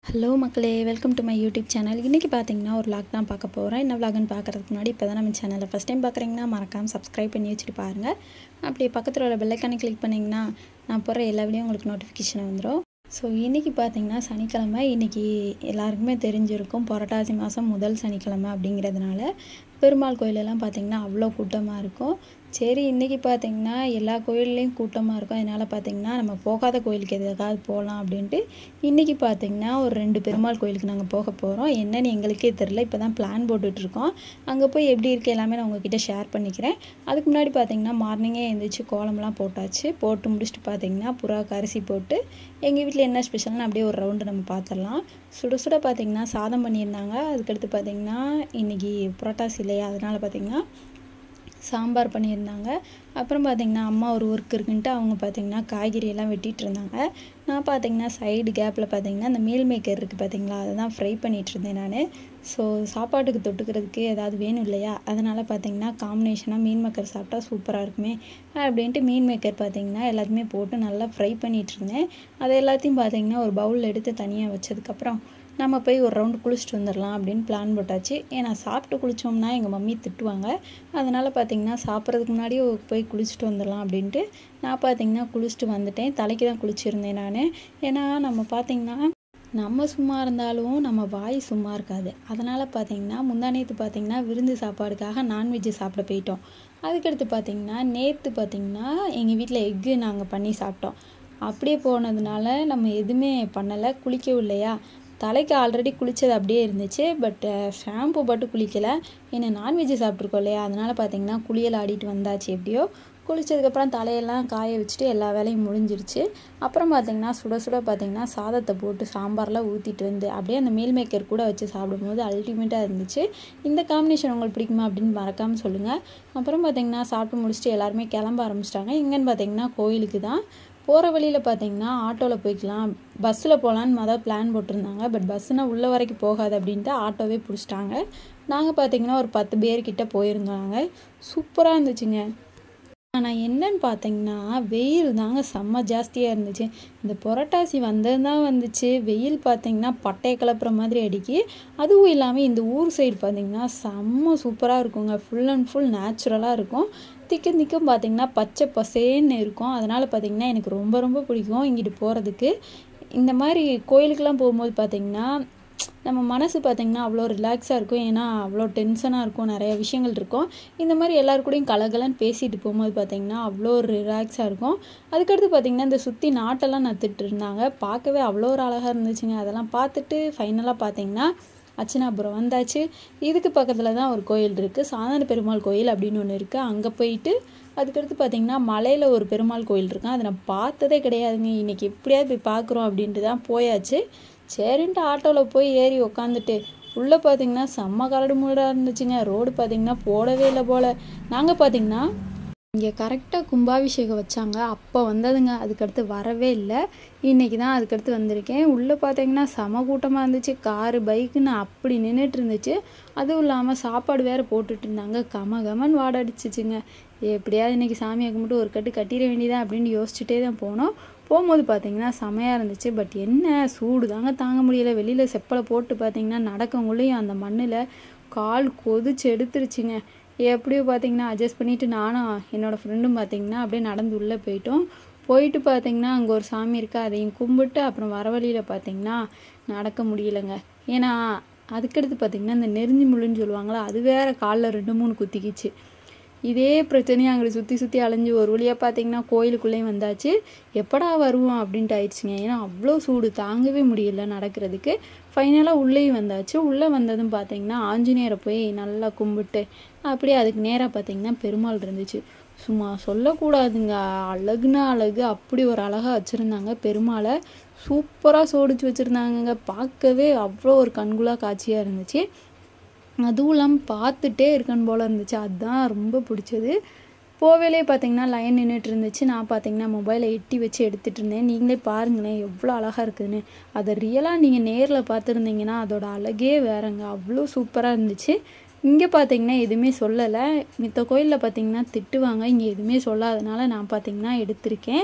hello மக்களே welcome to my YouTube channel இன்றைக்கி பார்த்தீங்கன்னா ஒரு vlog தான் பார்க்க போகிறேன் என்ன vlogன்னு பார்க்குறதுக்கு முன்னாடி இப்போ தான் நம்ம சேனலை ஃபஸ்ட் டைம் பார்க்குறீங்கன்னா மறக்காமல் சப்ஸ்கிரைப் பண்ணி வச்சுட்டு பாருங்கள் அப்படியே பக்கத்தில் உள்ள பெல்லைக்கானே கிளிக் பண்ணிங்கன்னா நான் போடுற எல்லா வீடியோ உங்களுக்கு நோட்டிஃபிகேஷன் வந்துடும் ஸோ இன்றைக்கி பார்த்தீங்கன்னா சனிக்கிழமை இன்றைக்கி எல்லாருக்குமே தெரிஞ்சிருக்கும் புரட்டாசி மாதம் முதல் சனிக்கிழமை அப்படிங்கிறதுனால பெருமாள் கோயிலெல்லாம் பார்த்தீங்கன்னா அவ்வளோ கூட்டமாக இருக்கும் சரி இன்றைக்கி பார்த்தீங்கன்னா எல்லா கோயில்லையும் கூட்டமாக இருக்கும் அதனால் பார்த்தீங்கன்னா நம்ம போகாத கோயிலுக்கு எதுக்காவது போகலாம் அப்படின்ட்டு இன்றைக்கி பார்த்தீங்கன்னா ஒரு ரெண்டு பெருமாள் கோயிலுக்கு நாங்கள் போக போகிறோம் என்னன்னு எங்களுக்கே தெரில இப்போ தான் பிளான் போட்டுட்ருக்கோம் அங்கே போய் எப்படி இருக்குது எல்லாமே நான் உங்ககிட்ட ஷேர் பண்ணிக்கிறேன் அதுக்கு முன்னாடி பார்த்தீங்கன்னா மார்னிங்கே எழுந்திரிச்சு கோலம்லாம் போட்டாச்சு போட்டு முடிச்சுட்டு பார்த்தீங்கன்னா புறாக்கு அரிசி போட்டு எங்கள் வீட்டில் என்ன ஸ்பெஷல்னு அப்படியே ஒரு ரவுண்டு நம்ம பார்த்துடலாம் சுட சுட பார்த்தீங்கன்னா சாதம் பண்ணியிருந்தாங்க அதுக்கடுத்து பார்த்தீங்கன்னா இன்றைக்கி புரோட்டாஸ் இல்லையா அதனால் பார்த்தீங்கன்னா சாம்பார் பண்ணியிருந்தாங்க அப்புறம் பார்த்திங்கன்னா அம்மா ஒரு ஒர்க் இருக்குன்ட்டு அவங்க பார்த்திங்கன்னா காய்கறி எல்லாம் வெட்டிகிட்டு இருந்தாங்க நான் பார்த்திங்கன்னா சைடு கேப்பில் பார்த்திங்கன்னா இந்த மீல் மேக்கர் இருக்குது பார்த்திங்களா அதை தான் ஃப்ரை பண்ணிகிட்டு இருந்தேன் நான் ஸோ சாப்பாட்டுக்கு தொட்டுக்கிறதுக்கு ஏதாவது வேணும் இல்லையா அதனால் பார்த்திங்கன்னா காம்பினேஷனாக மீன் மேக்கர் சாப்பிட்டா சூப்பராக இருக்குமே அப்படின்ட்டு மீன் மேக்கர் பார்த்திங்கன்னா எல்லாத்தையுமே போட்டு நல்லா ஃப்ரை பண்ணிகிட்டு இருந்தேன் அது எல்லாத்தையும் பார்த்திங்கன்னா ஒரு பவுலில் எடுத்து தனியாக வச்சதுக்கப்புறம் நம்ம போய் ஒரு ரவுண்டு குளிச்சுட்டு வந்துடலாம் அப்படின்னு பிளான் போட்டாச்சு ஏன்னா சாப்பிட்டு குளித்தோம்னா எங்கள் மம்மி திட்டுவாங்க அதனால் பார்த்திங்கன்னா சாப்பிட்றதுக்கு முன்னாடியே போய் குளிச்சுட்டு வந்துடலாம் அப்படின்ட்டு நான் பார்த்திங்கன்னா குளிச்சுட்டு வந்துட்டேன் தலைக்கு தான் குளிச்சிருந்தேன் நான் ஏன்னா நம்ம பார்த்திங்கன்னா நம்ம சும்மா இருந்தாலும் நம்ம வாய் சும்மா இருக்காது அதனால் பார்த்திங்கன்னா முந்தானேத்து பார்த்திங்கன்னா விருந்து சாப்பாடுக்காக நான்வெஜ்ஜு சாப்பிட போயிட்டோம் அதுக்கடுத்து பார்த்திங்கன்னா நேற்று பார்த்திங்கன்னா எங்கள் வீட்டில் எக்கு நாங்கள் பண்ணி சாப்பிட்டோம் அப்படியே போனதுனால நம்ம எதுவுமே பண்ணலை குளிக்கவும் இல்லையா தலைக்கு ஆல்ரெடி குளித்தது அப்படியே இருந்துச்சு பட் ஷாம்பு போட்டு குளிக்கலை ஏன்னா நான்வெஜ்ஜு சாப்பிட்ருக்கோம் இல்லையா அதனால் பார்த்தீங்கன்னா குளியல் ஆடிட்டு வந்தாச்சு எப்படியோ குளித்ததுக்கப்புறம் தலையெல்லாம் காய வச்சுட்டு எல்லா வேலையும் முடிஞ்சிருச்சு அப்புறம் பார்த்திங்கன்னா சுட சுட பார்த்திங்கன்னா சாதத்தை போட்டு சாம்பார்லாம் ஊற்றிட்டு வந்து அப்படியே அந்த மீல் மேக்கர் கூட வச்சு சாப்பிடும்போது அல்டிமேட்டாக இருந்துச்சு இந்த காம்பினேஷன் உங்களுக்கு பிடிக்குமா அப்படின்னு மறக்காமல் சொல்லுங்கள் அப்புறம் பார்த்திங்கன்னா சாப்பிட்டு முடிச்சுட்டு எல்லாருமே கிளம்ப ஆரம்பிச்சிட்டாங்க எங்கன்னு பார்த்திங்கன்னா கோயிலுக்கு தான் போகிற வழியில் பார்த்தீங்கன்னா ஆட்டோவில் போய்க்கலாம் பஸ்ஸில் போகலான்னு மொதல் பிளான் போட்டிருந்தாங்க பட் பஸ்ஸுனால் உள்ளே வரைக்கும் போகாது அப்படின்ட்டு ஆட்டோவே பிடிச்சிட்டாங்க நாங்கள் பார்த்தீங்கன்னா ஒரு பத்து பேர்கிட்ட போயிருந்தோம் நாங்கள் சூப்பராக இருந்துச்சுங்க ஆனால் என்னன்னு பார்த்தீங்கன்னா வெயில் தாங்க செம்ம ஜாஸ்தியாக இருந்துச்சு இந்த புரட்டாசி வந்தது தான் வந்துச்சு வெயில் பார்த்தீங்கன்னா பட்டையை கிளப்புற மாதிரி அடிக்கி அதுவும் இல்லாமல் இந்த ஊர் சைடு பார்த்தீங்கன்னா செம்ம சூப்பராக இருக்குங்க ஃபுல் அண்ட் ஃபுல் நேச்சுரலாக இருக்கும் திக்கும் திக்கும் பார்த்திங்கன்னா பச்சை பசேன்னு இருக்கும் அதனால் பார்த்திங்கன்னா எனக்கு ரொம்ப ரொம்ப பிடிக்கும் இங்கிட்டு போகிறதுக்கு இந்த மாதிரி கோயிலுக்கெலாம் போகும்போது பார்த்திங்கன்னா நம்ம மனசு பார்த்திங்கன்னா அவ்வளோ ரிலாக்ஸாக இருக்கும் ஏன்னா அவ்வளோ டென்ஷனாக இருக்கும் நிறைய விஷயங்கள் இருக்கும் இந்த மாதிரி எல்லாரு கூடயும் கலகலன்னு பேசிட்டு போகும்போது பார்த்திங்கன்னா அவ்வளோ ஒரு ரிலாக்ஸாக இருக்கும் அதுக்கடுத்து பார்த்திங்கன்னா இந்த சுற்றி நாட்டெல்லாம் நத்துட்டு இருந்தாங்க பார்க்கவே அவ்வளோ ஒரு அழகாக இருந்துச்சுங்க அதெல்லாம் பார்த்துட்டு ஃபைனலாக பார்த்திங்கன்னா அச்சனாபுரம் வந்தாச்சு இதுக்கு பக்கத்தில் தான் ஒரு கோயில் இருக்குது சாதாரண பெருமாள் கோயில் அப்படின்னு ஒன்று இருக்குது அங்கே போயிட்டு அதுக்கடுத்து பார்த்திங்கன்னா மலையில் ஒரு பெருமாள் கோயில் இருக்குது அதை நான் பார்த்ததே கிடையாதுங்க இன்றைக்கி எப்படியாவது போய் பார்க்குறோம் அப்படின்ட்டு தான் போயாச்சு சரின்ட்டு ஆட்டோவில் போய் ஏறி உக்காந்துட்டு உள்ளே பார்த்தீங்கன்னா செம்ம கரடு முரடாக இருந்துச்சுங்க ரோடு பார்த்தீங்கன்னா போடவே இல்லை போல் நாங்கள் பார்த்தீங்கன்னா இங்கே கரெக்டாக கும்பாபிஷேகம் வச்சாங்க அப்போ வந்ததுங்க அதுக்கடுத்து வரவே இல்லை இன்றைக்கி தான் அதுக்கடுத்து வந்திருக்கேன் உள்ளே பார்த்தீங்கன்னா செம கூட்டமாக இருந்துச்சு காரு பைக்குன்னு அப்படி நின்றுட்டு இருந்துச்சு அதுவும் இல்லாமல் சாப்பாடு வேறு போட்டுட்டு இருந்தாங்க கம கமன் வாடடிச்சிச்சுங்க எப்படியாவது இன்றைக்கி சாமியை கும்பிட்டு ஒரு கட்டு கட்டிட வேண்டியதான் அப்படின்னு யோசிச்சுட்டே தான் போனோம் போகும்போது பார்த்தீங்கன்னா செமையாக இருந்துச்சு பட் என்ன சூடு தாங்க தாங்க முடியல வெளியில் செப்பலை போட்டு பார்த்தீங்கன்னா நடக்கங்குள்ளேயும் அந்த மண்ணில் கால் கொதிச்சு எடுத்துருச்சுங்க எப்படியோ பார்த்தீங்கன்னா அட்ஜஸ்ட் பண்ணிவிட்டு நானும் என்னோடய ஃப்ரெண்டும் பார்த்தீங்கன்னா அப்படியே நடந்து உள்ளே போயிட்டோம் போயிட்டு பார்த்தீங்கன்னா அங்கே ஒரு சாமி இருக்கா அதையும் கும்பிட்டு அப்புறம் வர வழியில் பார்த்தீங்கன்னா நடக்க முடியலைங்க ஏன்னா அதுக்கடுத்து பார்த்தீங்கன்னா இந்த நெறிஞ்சி முள்ளுன்னு சொல்லுவாங்களா அது வேறு காலில் ரெண்டு மூணு குத்திக்கிச்சு இதே பிரச்சனையை அங்கிட்டு சுற்றி சுற்றி அலைஞ்சு ஒரு வழியாக பார்த்தீங்கன்னா கோயிலுக்குள்ளேயும் வந்தாச்சு எப்படா வருவோம் அப்படின்ட்டு ஆயிடுச்சுங்க ஏன்னா அவ்வளோ சூடு தாங்கவே முடியல நடக்கிறதுக்கு ஃபைனலாக உள்ளேயும் வந்தாச்சு உள்ளே வந்ததும் பார்த்தீங்கன்னா ஆஞ்சநேயரை போய் நல்லா கும்பிட்டு அப்படியே அதுக்கு நேராக பார்த்தீங்கன்னா பெருமாள் இருந்துச்சு சும்மா சொல்லக்கூடாதுங்க அழகுனா அழகு அப்படி ஒரு அழகாக வச்சுருந்தாங்க பெருமாளை சூப்பராக சோடிச்சு வச்சுருந்தாங்கங்க பார்க்கவே அவ்வளோ ஒரு கண்குலாக காட்சியாக இருந்துச்சு அதுவும் இல்லாமல் பார்த்துட்டே இருக்கணும் போல் இருந்துச்சு அதுதான் ரொம்ப பிடிச்சது போவேலே பார்த்தீங்கன்னா லைன் நின்றுட்டு இருந்துச்சு நான் பார்த்தீங்கன்னா மொபைலை எட்டி வச்சு எடுத்துகிட்டு இருந்தேன் நீங்களே பாருங்களேன் எவ்வளோ அழகாக இருக்குதுன்னு அதை ரியலாக நீங்கள் நேரில் பார்த்துருந்தீங்கன்னா அதோட அழகே வேறங்க அவ்வளோ சூப்பராக இருந்துச்சு இங்கே பார்த்தீங்கன்னா எதுவுமே சொல்லலை மித்த கோயிலில் பார்த்தீங்கன்னா திட்டுவாங்க இங்கே எதுவுமே சொல்லாதனால நான் பார்த்தீங்கன்னா எடுத்திருக்கேன்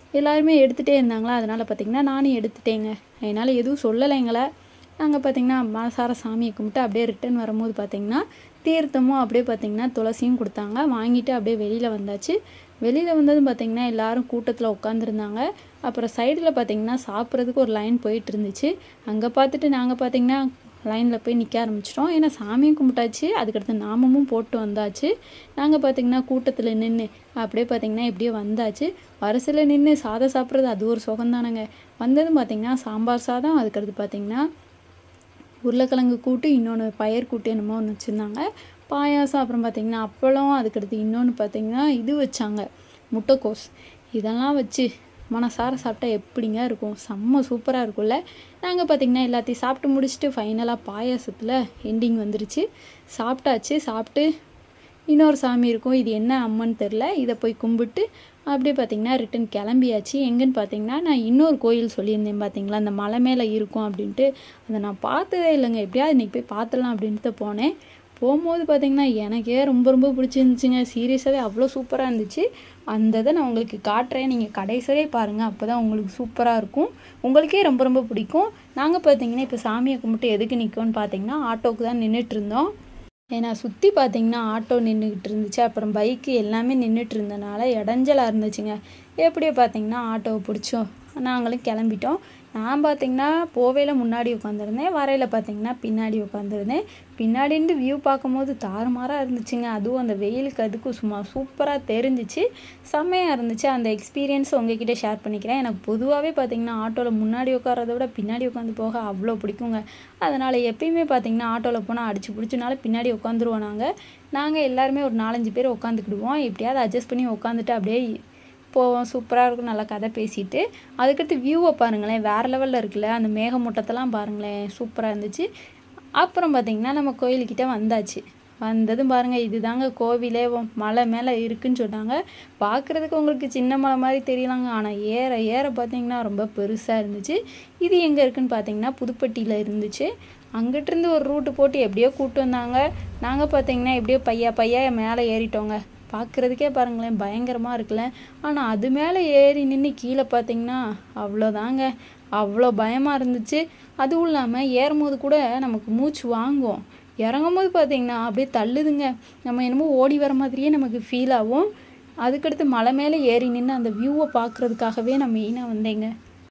எல்லாருமே எடுத்துகிட்டே இருந்தாங்களா அதனால் பார்த்திங்கன்னா நானும் எடுத்துட்டேங்க அதனால் எதுவும் சொல்லலை எங்களை நாங்கள் பார்த்திங்கன்னா மனசார சாமியை கும்பிட்டு அப்படியே ரிட்டன் வரும்போது பார்த்திங்கன்னா தீர்த்தமும் அப்படியே பார்த்திங்கன்னா துளசியும் கொடுத்தாங்க வாங்கிட்டு அப்படியே வெளியில் வந்தாச்சு வெளியில் வந்ததும் பார்த்திங்கன்னா எல்லாரும் கூட்டத்தில் உட்காந்துருந்தாங்க அப்புறம் சைடில் பார்த்திங்கன்னா சாப்பிட்றதுக்கு ஒரு லைன் போயிட்டு இருந்துச்சு அங்கே பார்த்துட்டு நாங்கள் பார்த்திங்கன்னா லைனில் போய் நிற்க ஆரம்பிச்சிட்டோம் ஏன்னா சாமியும் கும்பிட்டாச்சு அதுக்கடுத்து நாமமும் போட்டு வந்தாச்சு நாங்கள் பார்த்திங்கன்னா கூட்டத்தில் நின்று அப்படியே பார்த்திங்கன்னா எப்படியோ வந்தாச்சு வரிசையில் நின்று சாதம் சாப்பிட்றது அது ஒரு சுகந்தானங்க வந்ததும் பார்த்திங்கன்னா சாம்பார் சாதம் அதுக்கடுத்து பார்த்திங்கன்னா உருளைக்கிழங்கு கூட்டு இன்னொன்று பயர் கூட்டு என்னமோ ஒன்று வச்சுருந்தாங்க பாயாசம் அப்புறம் பார்த்திங்கன்னா அப்பளம் அதுக்கடுத்து இன்னொன்று பார்த்திங்கன்னா இது வச்சாங்க முட்டைக்கோஸ் இதெல்லாம் வச்சு மனசார சாப்பிட்டா எப்படிங்க இருக்கும் செம்ம சூப்பராக இருக்கும்ல நாங்கள் பார்த்திங்கன்னா எல்லாத்தையும் சாப்பிட்டு முடிச்சுட்டு ஃபைனலாக பாயாசத்தில் எண்டிங் வந்துருச்சு சாப்பிட்டாச்சு சாப்பிட்டு இன்னொரு சாமி இருக்கும் இது என்ன அம்மன்னு தெரில இதை போய் கும்பிட்டு அப்படியே பார்த்திங்கன்னா ரிட்டன் கிளம்பியாச்சு எங்கன்னு பார்த்தீங்கன்னா நான் இன்னொரு கோயில் சொல்லியிருந்தேன் பார்த்தீங்களா அந்த மலை மேலே இருக்கும் அப்படின்ட்டு அதை நான் பார்த்ததே இல்லைங்க எப்படியாவது இன்றைக்கி போய் பார்த்துடலாம் அப்படின்ட்டு போனேன் போகும்போது பார்த்திங்கன்னா எனக்கே ரொம்ப ரொம்ப பிடிச்சிருந்துச்சிங்க சீரியஸாகவே அவ்வளோ சூப்பராக இருந்துச்சு அந்த இதை நான் உங்களுக்கு காட்டுறேன் நீங்கள் கடைசியே பாருங்கள் அப்போ தான் உங்களுக்கு சூப்பராக இருக்கும் உங்களுக்கே ரொம்ப ரொம்ப பிடிக்கும் நாங்கள் பார்த்தீங்கன்னா இப்போ சாமியை கும்பிட்டு எதுக்கு நிற்கோன்னு பார்த்தீங்கன்னா ஆட்டோவுக்கு தான் நின்றுட்டு இருந்தோம் ஏன்னா சுற்றி பார்த்தீங்கன்னா ஆட்டோ நின்றுக்கிட்டு இருந்துச்சு அப்புறம் பைக்கு எல்லாமே நின்றுட்டு இருந்தனால இடைஞ்சலாக இருந்துச்சுங்க எப்படியோ பார்த்தீங்கன்னா ஆட்டோவை பிடிச்சோம் நாங்களும் கிளம்பிட்டோம் நான் பார்த்தீங்கன்னா போவையில் முன்னாடி உட்காந்துருந்தேன் வரையில் பார்த்தீங்கன்னா பின்னாடி உட்காந்துருந்தேன் பின்னாடிருந்து வியூ பார்க்கும்போது தாறுமாறாக இருந்துச்சுங்க அதுவும் அந்த வெயிலுக்கு அதுக்கும் சும்மா சூப்பராக தெரிஞ்சிச்சு செம்மையாக இருந்துச்சு அந்த எக்ஸ்பீரியன்ஸ் உங்ககிட்ட ஷேர் பண்ணிக்கிறேன் எனக்கு பொதுவாகவே பார்த்தீங்கன்னா ஆட்டோவில் முன்னாடி உட்காரத விட பின்னாடி உட்காந்து போக அவ்வளோ பிடிக்குங்க அதனால் எப்பயுமே பார்த்தீங்கன்னா ஆட்டோவில் போனால் அடிச்சு பிடிச்சனால பின்னாடி உட்காந்துருவோம் நாங்கள் நாங்கள் எல்லாருமே ஒரு நாலஞ்சு பேர் உட்காந்துக்கிடுவோம் எப்படியாவது அட்ஜஸ்ட் பண்ணி உட்காந்துட்டு அப்படியே போவோம் சூப்பராக இருக்கும் நல்லா கதை பேசிட்டு அதுக்கடுத்து வியூவை பாருங்களேன் வேறு லெவலில் இருக்குல்ல அந்த மேகமூட்டத்தெல்லாம் பாருங்களேன் சூப்பராக இருந்துச்சு அப்புறம் பார்த்திங்கன்னா நம்ம கோயிலுக்கிட்ட வந்தாச்சு வந்ததும் பாருங்கள் இதுதாங்க கோவிலே மலை மேலே இருக்குன்னு சொன்னாங்க பார்க்குறதுக்கு உங்களுக்கு சின்ன மலை மாதிரி தெரியலாங்க ஆனால் ஏற ஏற பார்த்தீங்கன்னா ரொம்ப பெருசாக இருந்துச்சு இது எங்கே இருக்குன்னு பார்த்தீங்கன்னா புதுப்பட்டியில் இருந்துச்சு அங்கிட்டிருந்து ஒரு ரூட்டு போட்டு எப்படியோ கூப்பிட்டு வந்தாங்க நாங்கள் பார்த்தீங்கன்னா எப்படியோ பையா பையா மேலே ஏறிட்டோங்க பார்க்குறதுக்கே பாருங்களேன் பயங்கரமாக இருக்குல்ல ஆனால் அது மேலே ஏறி நின்று கீழே பார்த்தீங்கன்னா அவ்வளோதாங்க அவ்வளோ பயமாக இருந்துச்சு அதுவும் இல்லாமல் ஏறும்போது கூட நமக்கு மூச்சு வாங்கும் இறங்கும்போது பார்த்தீங்கன்னா அப்படியே தள்ளுதுங்க நம்ம என்னமோ ஓடி வர மாதிரியே நமக்கு ஃபீல் ஆகும் அதுக்கடுத்து மலை மேலே ஏறி நின்று அந்த வியூவை பார்க்குறதுக்காகவே நான் மெயினாக வந்தேங்க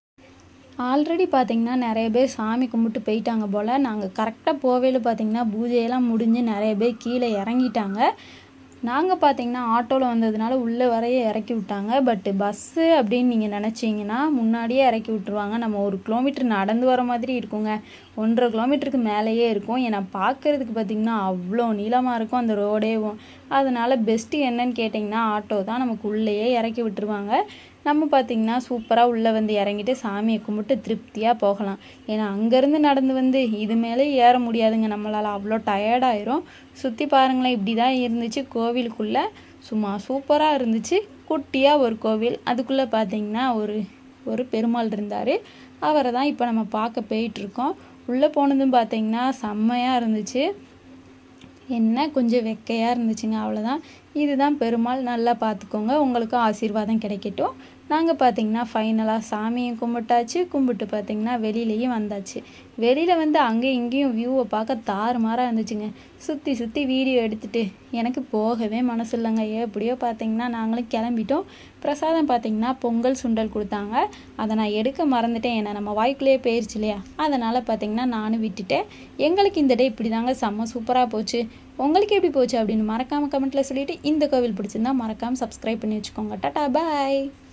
ஆல்ரெடி பார்த்திங்கன்னா நிறைய பேர் சாமி கும்பிட்டு போயிட்டாங்க போல் நாங்கள் கரெக்டாக போவேல பார்த்திங்கன்னா பூஜையெல்லாம் முடிஞ்சு நிறைய பேர் கீழே இறங்கிட்டாங்க நாங்கள் பார்த்தீங்கன்னா ஆட்டோவில் வந்ததுனால உள்ளே வரைய இறக்கி விட்டாங்க பட்டு பஸ்ஸு அப்படின்னு நீங்கள் நினச்சிங்கன்னா முன்னாடியே இறக்கி விட்ருவாங்க நம்ம ஒரு கிலோமீட்டர் நடந்து வர மாதிரி இருக்குங்க ஒன்றரை கிலோமீட்டருக்கு மேலேயே இருக்கும் ஏன்னா பார்க்குறதுக்கு பார்த்திங்கன்னா அவ்வளோ நீளமாக இருக்கும் அந்த ரோடேவும் அதனால் பெஸ்ட்டு என்னன்னு கேட்டிங்கன்னா ஆட்டோ தான் நமக்கு உள்ளேயே இறக்கி விட்டுருவாங்க நம்ம பார்த்திங்கன்னா சூப்பராக உள்ளே வந்து இறங்கிட்டு சாமியை கும்பிட்டு திருப்தியாக போகலாம் ஏன்னா அங்கேருந்து நடந்து வந்து இது மேலே ஏற முடியாதுங்க நம்மளால் அவ்வளோ டயர்டாயிரும் சுற்றி பாருங்களேன் இப்படி தான் இருந்துச்சு கோவிலுக்குள்ளே சும்மா சூப்பராக இருந்துச்சு குட்டியாக ஒரு கோவில் அதுக்குள்ளே பார்த்திங்கன்னா ஒரு ஒரு பெருமாள் இருந்தார் அவரை தான் இப்போ நம்ம பார்க்க போயிட்டுருக்கோம் உள்ளே போனதும் பார்த்திங்கன்னா செம்மையாக இருந்துச்சு என்ன கொஞ்சம் வெக்கையாக இருந்துச்சுங்க அவ்வளோதான் இதுதான் பெருமாள் நல்லா பார்த்துக்கோங்க உங்களுக்கும் ஆசீர்வாதம் கிடைக்கட்டும் நாங்கள் பார்த்தீங்கன்னா ஃபைனலாக சாமியும் கும்பிட்டாச்சு கும்பிட்டு பார்த்தீங்கன்னா வெளியிலையும் வந்தாச்சு வெளியில் வந்து அங்கேயும் இங்கேயும் வியூவை பார்க்க தாறுமாறாக இருந்துச்சுங்க சுற்றி சுற்றி வீடியோ எடுத்துகிட்டு எனக்கு போகவே மனசு இல்லைங்க எப்படியோ பார்த்தீங்கன்னா நாங்களும் கிளம்பிட்டோம் பிரசாதம் பார்த்தீங்கன்னா பொங்கல் சுண்டல் கொடுத்தாங்க அதை நான் எடுக்க மறந்துட்டேன் ஏன்னா நம்ம வாய்க்குள்ளேயே போயிடுச்சு இல்லையா அதனால் பார்த்தீங்கன்னா நானும் விட்டுட்டேன் எங்களுக்கு இந்த டே இப்படி தாங்க செம்ம சூப்பராக போச்சு உங்களுக்கு எப்படி போச்சு அப்படின்னு மறக்காமல் கமெண்ட்டில் சொல்லிவிட்டு இந்த கோவில் பிடிச்சிருந்தா மறக்காமல் சப்ஸ்கிரைப் பண்ணி வச்சுக்கோங்க டாட்டா பாய்